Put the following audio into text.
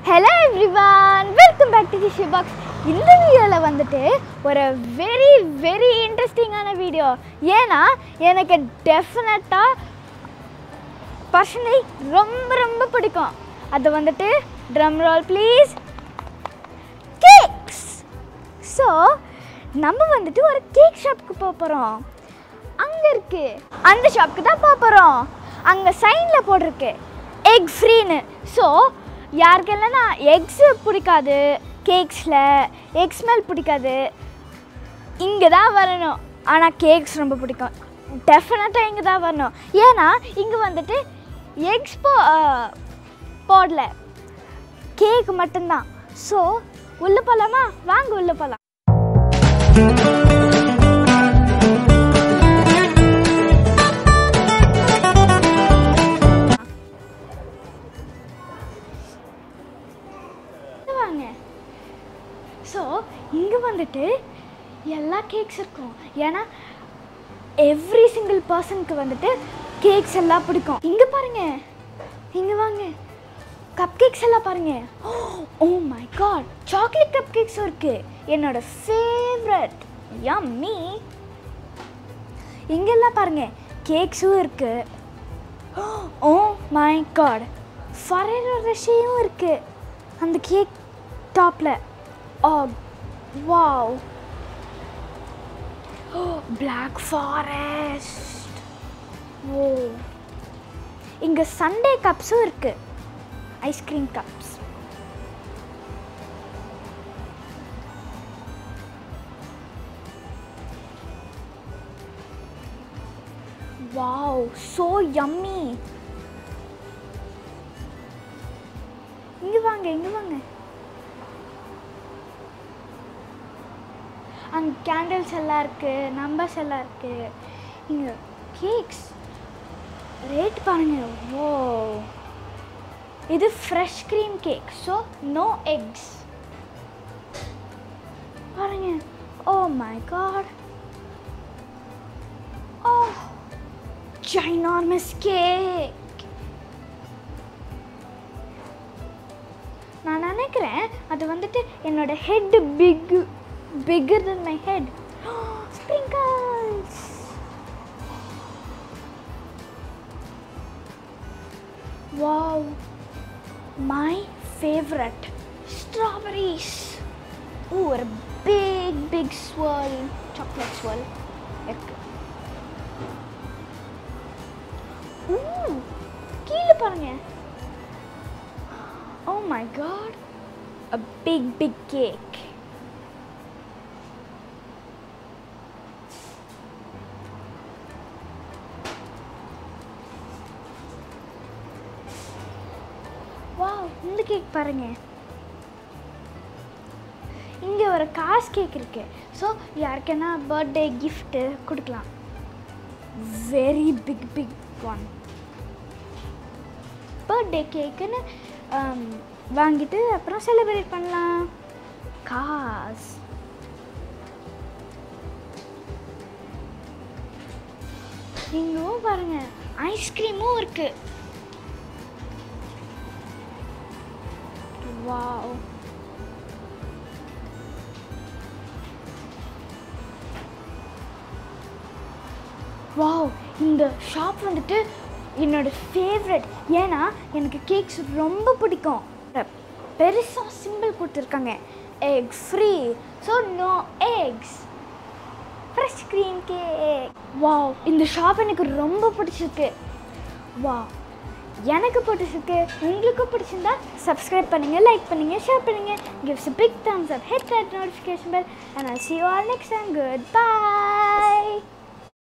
Hello everyone welcome back to the box இந்த வீடியோவில் வந்துட்டு ஒரு வெரி வெரி இன்ட்ரெஸ்டிங்கான வீடியோ ஏன்னா எனக்கு டெஃபினட்டாக பர்சனலி ரொம்ப ரொம்ப பிடிக்கும் அது வந்துட்டு drum roll please cakes so நம்ம வந்துட்டு ஒரு கேக் ஷாப்புக்கு போக போகிறோம் அங்கே இருக்கு அந்த ஷாப்புக்கு தான் போக போகிறோம் அங்கே சைனில் போட்டிருக்கு எக் ஃப்ரீன்னு ஸோ யாருக்கெல்லாம் எக்ஸு பிடிக்காது கேக்ஸில் எக் ஸ்மெல் பிடிக்காது இங்கே தான் வரணும் ஆனால் கேக்ஸ் ரொம்ப பிடிக்கும் டெஃபினட்டாக இங்கே தான் வரணும் ஏன்னா இங்கே வந்துட்டு எக்ஸ் போ போடல கேக் மட்டும்தான் ஸோ உள்ளே போகலாமா வாங்க உள்ளே போகலாம் வாங்க ஸோ இங்கே வந்துட்டு எல்லா கேக்ஸ் இருக்கும் ஏன்னா எவ்ரி சிங்கிள் பர்சனுக்கு வந்துட்டு கேக்ஸ் எல்லாம் பிடிக்கும் இங்கே பாருங்க இங்கே வாங்க கப் கேக்ஸ் எல்லாம் பாருங்க ஓ மை காட் சாக்லேட் கப் கேக்ஸும் இருக்கு என்னோட ஃபேவரட் யம்மி இங்கெல்லாம் பாருங்க கேக்ஸும் இருக்கு ஓ மை காட் ஃபரேரோ ரஷியும் இருக்கு அந்த கேக் டாப்பில் oh wow black forest oh இங்கே சண்டே கப்ஸும் இருக்கு ice cream cups wow so yummy இங்க வாங்க இங்க வாங்க அங்கே கேண்டில்ஸ் எல்லாம் இருக்கு நம்பர்ஸ் எல்லாம் இருக்கு இங்க கேக்ஸ் ரேட் பாருங்க ஓ இது fresh cream cake so no eggs பாருங்க oh my God oh ginormous cake நான் நினைக்கிறேன் அது வந்துட்டு என்னோட head big bigger than my head sprinkles wow my favourite strawberries oh ஒரு big big swirl chocolate swirl இருக்கு ஊ கீழே பாருங்க Oh my god. A big, big cake. Wow இந்த கேக் பாருங்க இங்கே ஒரு காசு கேக் இருக்கு ஸோ யாருக்கேனா பர்த்டே கிஃப்ட்டு கொடுக்கலாம் very big big one birthday கேக்குன்னு வாங்கிட்டு அப்புறம் செலிப்ரேட் பண்ணலாம் காஸ் இங்கவும் பாருங்க ஐஸ்கிரீமும் இருக்கு வாவ் வாவ் இந்த ஷாப் வந்துட்டு என்னோட ஃபேவரட் ஏன்னா எனக்கு கேக்ஸ் ரொம்ப பிடிக்கும் பெருசாக சிம்பிள் கொடுத்துருக்காங்க egg free so no eggs fresh cream cake wow இந்த ஷாப் எனக்கு ரொம்ப பிடிச்சிருக்கு வாவ் எனக்கு பிடிச்சிருக்கு உங்களுக்கு பிடிச்சிருந்தா சப்ஸ்கிரைப் பண்ணுங்கள் லைக் பண்ணுங்கள் ஷேர் பண்ணுங்கள் gives a big thumbs up hit that notification bell and I'll see you all next time goodbye